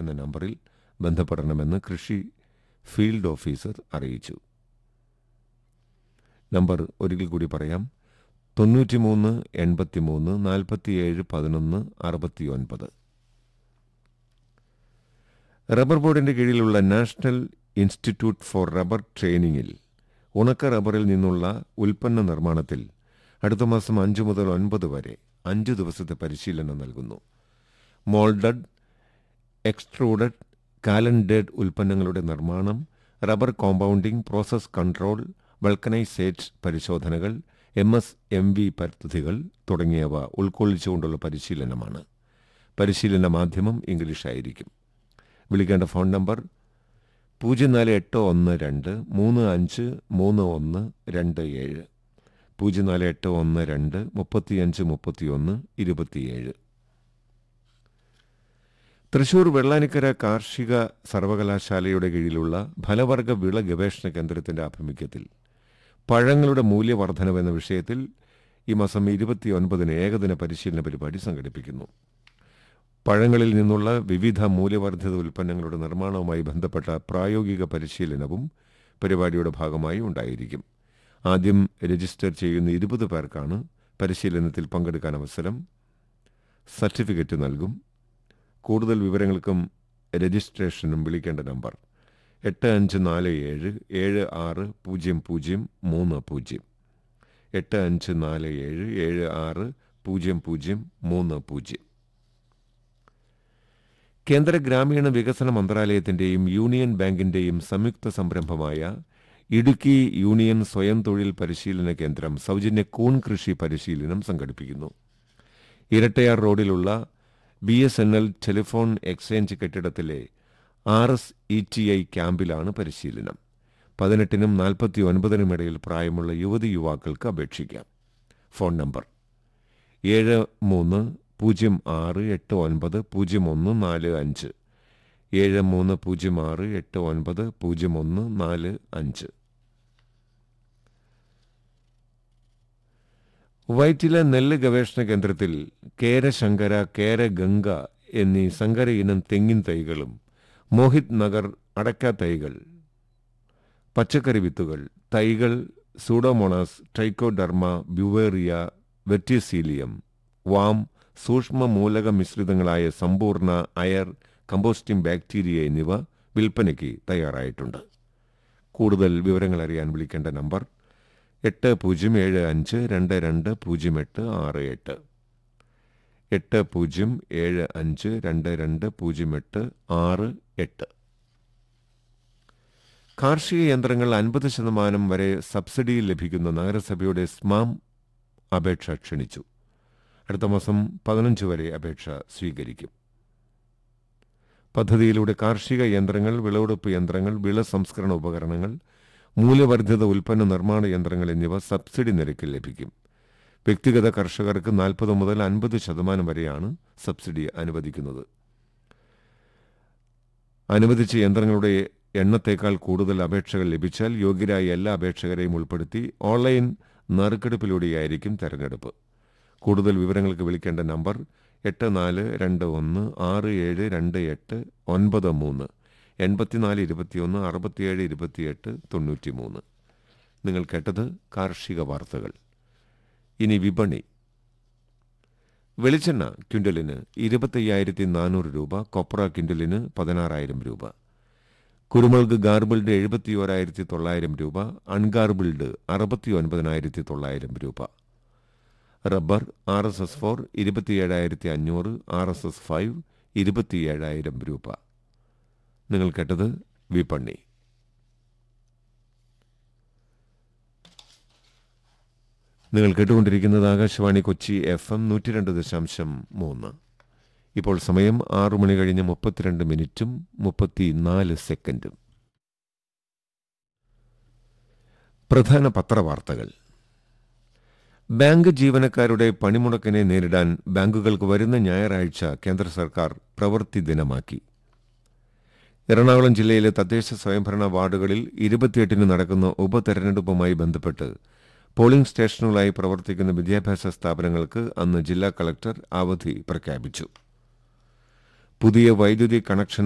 എന്ന നമ്പറിൽ ബന്ധപ്പെടണമെന്ന് കൃഷി ഫീൽഡ് ഓഫീസർ അറിയിച്ചു നമ്പർ ഒരിക്കൽ കൂടി പറയാം തൊണ്ണൂറ്റിമൂന്ന് എൺപത്തിമൂന്ന് നാൽപ്പത്തിയേഴ് പതിനൊന്ന് അറുപത്തിയൊൻപത് റബ്ബർ ബോർഡിന്റെ കീഴിലുള്ള നാഷണൽ ഇൻസ്റ്റിറ്റ്യൂട്ട് ഫോർ റബ്ബർ ട്രെയിനിങ്ങിൽ ഉണക്ക റബ്ബറിൽ നിന്നുള്ള ഉൽപ്പന്ന നിർമ്മാണത്തിൽ അടുത്ത മാസം അഞ്ചു മുതൽ ഒൻപത് വരെ അഞ്ചു ദിവസത്തെ പരിശീലനം നൽകുന്നു മോൾഡഡ് എക്സ്ട്രൂഡഡ് കാലൻഡേഡ് ഉൽപ്പന്നങ്ങളുടെ നിർമ്മാണം rubber compounding process control vulcanisate പരിശോധനകൾ എം എസ് എം വി പദ്ധതികൾ തുടങ്ങിയവ ഉൾക്കൊള്ളിച്ചുകൊണ്ടുള്ള പരിശീലനമാണ് പരിശീലന മാധ്യമം ഇംഗ്ലീഷായിരിക്കും വിളിക്കേണ്ട ഫോൺ നമ്പർ പൂജ്യം നാല് എട്ട് ഒന്ന് രണ്ട് മൂന്ന് അഞ്ച് മൂന്ന് ഒന്ന് രണ്ട് ഏഴ് പൂജ്യം നാല് എട്ട് ഒന്ന് രണ്ട് മുപ്പത്തിയഞ്ച് മുപ്പത്തിയൊന്ന് ഇരുപത്തിയേഴ് തൃശൂർ വെള്ളാനിക്കര കാർഷിക സർവകലാശാലയുടെ കീഴിലുള്ള ഫലവർഗ വിള ഗവേഷണ കേന്ദ്രത്തിന്റെ ആഭിമുഖ്യത്തിൽ പഴങ്ങളുടെ മൂല്യവർദ്ധനവ് എന്ന വിഷയത്തിൽ ഈ മാസം ഇരുപത്തിയൊൻപതിന് ഏകദിന പരിശീലന പരിപാടി സംഘടിപ്പിക്കുന്നു പഴങ്ങളിൽ നിന്നുള്ള വിവിധ മൂല്യവർദ്ധിത ഉൽപ്പന്നങ്ങളുടെ നിർമ്മാണവുമായി ബന്ധപ്പെട്ട പ്രായോഗിക പരിശീലനവും പരിപാടിയുടെ ഭാഗമായി ഉണ്ടായിരിക്കും ആദ്യം രജിസ്റ്റർ ചെയ്യുന്ന ഇരുപത് പേർക്കാണ് പരിശീലനത്തിൽ പങ്കെടുക്കാൻ അവസരം സർട്ടിഫിക്കറ്റ് നൽകും കൂടുതൽ വിവരങ്ങൾക്കും രജിസ്ട്രേഷനും വിളിക്കേണ്ട നമ്പർ എട്ട് അഞ്ച് നാല് ഏഴ് ഏഴ് ആറ് പൂജ്യം പൂജ്യം മൂന്ന് പൂജ്യം എട്ട് അഞ്ച് നാല് ഏഴ് ഏഴ് ആറ് പൂജ്യം പൂജ്യം മൂന്ന് പൂജ്യം കേന്ദ്ര ഗ്രാമീണ വികസന മന്ത്രാലയത്തിന്റെയും യൂണിയൻ ബാങ്കിന്റെയും സംയുക്ത സംരംഭമായ ഇടുക്കി യൂണിയൻ സ്വയം തൊഴിൽ പരിശീലന കേന്ദ്രം സൗജന്യ കൂൺ കൃഷി പരിശീലനം സംഘടിപ്പിക്കുന്നു ഇരട്ടയാർ റോഡിലുള്ള B S N L telephone exchange കെട്ടിടത്തിലെ R S E T I ക്യാമ്പിലാണ് പരിശീലനം പതിനെട്ടിനും നാൽപ്പത്തി ഒൻപതിനും ഇടയിൽ പ്രായമുള്ള യുവതി യുവാക്കൾക്ക് അപേക്ഷിക്കാം ഫോൺ നമ്പർ ഏഴ് മൂന്ന് പൂജ്യം ആറ് എട്ട് ഒൻപത് പൂജ്യം ഒന്ന് നാല് അഞ്ച് ഏഴ് മൂന്ന് പൂജ്യം ആറ് എട്ട് ഒൻപത് പൂജ്യം ഒന്ന് നാല് അഞ്ച് വൈറ്റില നെല്ല് ഗവേഷണ കേന്ദ്രത്തിൽ കേരശങ്കര കേരഗംഗ എന്നീ സങ്കര ഇനം തെങ്ങിൻ തൈകളും മോഹിത് നഗർ അടക്ക തൈകൾ പച്ചക്കറി വിത്തുകൾ തൈകൾ pseudomonas trichoderma beauveria verticillium VAM സൂക്ഷ്മ മൂലക മിശ്രിതങ്ങളായ സമ്പൂർണ്ണ അയർ കമ്പോസ്റ്റിംഗ് ബാക്ടീരിയ എന്നിവ വിൽപ്പനയ്ക്ക് തയ്യാറായിട്ടുണ്ട് കൂടുതൽ വിവരങ്ങൾ അറിയാൻ വിളിക്കേണ്ട നമ്പർ എട്ട് പൂജ്യം ഏഴ് അഞ്ച് രണ്ട് രണ്ട് പൂജ്യം എട്ട് ആറ് എട്ട് എട്ട് പൂജ്യം ഏഴ് അഞ്ച് രണ്ട് രണ്ട് പൂജ്യം എട്ട് ആറ് എട്ട് കാർഷിക യന്ത്രങ്ങൾ അൻപത് ശതമാനം വരെ സബ്സിഡിയിൽ ലഭിക്കുന്ന നഗരസഭയുടെ സ്മാം അപേക്ഷ ക്ഷണിച്ചു അടുത്ത മാസം പതിനഞ്ച് വരെ അപേക്ഷ സ്വീകരിക്കും പദ്ധതിയിലൂടെ കാർഷിക യന്ത്രങ്ങൾ വിളവെടുപ്പ് യന്ത്രങ്ങൾ വിള സംസ്കരണ ഉപകരണങ്ങൾ മൂല്യവർദ്ധിത ഉൽപ്പന്ന നിർമ്മാണ യന്ത്രങ്ങൾ എന്നിവ സബ്സിഡി നിരക്കിൽ ലഭിക്കും വ്യക്തിഗത കർഷകർക്ക് നാൽപ്പത് മുതൽ അൻപത് ശതമാനം വരെയാണ് സബ്സിഡി അനുവദിക്കുന്നത് അനുവദിച്ച യന്ത്രങ്ങളുടെ എണ്ണത്തേക്കാൾ കൂടുതൽ അപേക്ഷകൾ ലഭിച്ചാൽ യോഗ്യരായ എല്ലാ അപേക്ഷകരെയും ഉൾപ്പെടുത്തി ഓൺലൈൻ നറുക്കെടുപ്പിലൂടെയായിരിക്കും തെരഞ്ഞെടുപ്പ് കൂടുതൽ വിവരങ്ങൾക്ക് വിളിക്കേണ്ട നമ്പർ എട്ട് നാല് രണ്ട് ഒന്ന് ആറ് ഏഴ് രണ്ട് എട്ട് ഒൻപത് മൂന്ന് എൺപത്തിനാല് ഇരുപത്തിയൊന്ന് അറുപത്തിയേഴ് ഇരുപത്തിയെട്ട് തൊണ്ണൂറ്റി മൂന്ന് നിങ്ങൾ കേട്ടത് കാർഷിക വാർത്തകൾ ഇനി വിപണി വെളിച്ചെണ്ണ ക്വിൻ്റലിന് ഇരുപത്തയ്യായിരത്തി നാനൂറ് രൂപ കൊപ്ര ക്വിൻ്റലിന് പതിനാറായിരം രൂപ കുരുമുളക് ഗാർബിൾഡ് എഴുപത്തി ഓരായിരത്തി തൊള്ളായിരം രൂപ അൺഗാർബിൾഡ് അറുപത്തി ഒൻപതിനായിരത്തി തൊള്ളായിരം രൂപ rubber R S S four ഇരുപത്തിയേഴായിരത്തി അഞ്ഞൂറ് ആർ എസ് എസ് ഫൈവ് ഇരുപത്തിയേഴായിരം രൂപ നിങ്ങൾ കേട്ടത് വിപണി നിങ്ങൾ കേട്ടുകൊണ്ടിരിക്കുന്നത് ആകാശവാണി കൊച്ചി എഫ് എം നൂറ്റി രണ്ട് ദശാംശം മൂന്ന് ഇപ്പോൾ സമയം ആറു മണി കഴിഞ്ഞ് മുപ്പത്തിരണ്ട് മിനിറ്റും മുപ്പത്തിനാല് സെക്കൻഡും പ്രധാന പത്രവാർത്തകൾ ബാങ്ക് ജീവനക്കാരുടെ പണിമുടക്കിനെ നേരിടാൻ ബാങ്കുകൾക്ക് വരുന്ന ഞായറാഴ്ച കേന്ദ്ര സർക്കാർ പ്രവൃത്തി ദിനമാക്കി എറണാകുളം ജില്ലയിലെ തദ്ദേശ സ്വയംഭരണ വാർഡുകളിൽ ഇരുപത്തിയെട്ടിന് നടക്കുന്ന ഉപതെരഞ്ഞെടുപ്പുമായി ബന്ധപ്പെട്ട് പോളിംഗ് സ്റ്റേഷനുകളായി പ്രവർത്തിക്കുന്ന വിദ്യാഭ്യാസ സ്ഥാപനങ്ങൾക്ക് അന്ന് ജില്ലാ കളക്ടർ അവധി പ്രഖ്യാപിച്ചു പുതിയ വൈദ്യുതി കണക്ഷൻ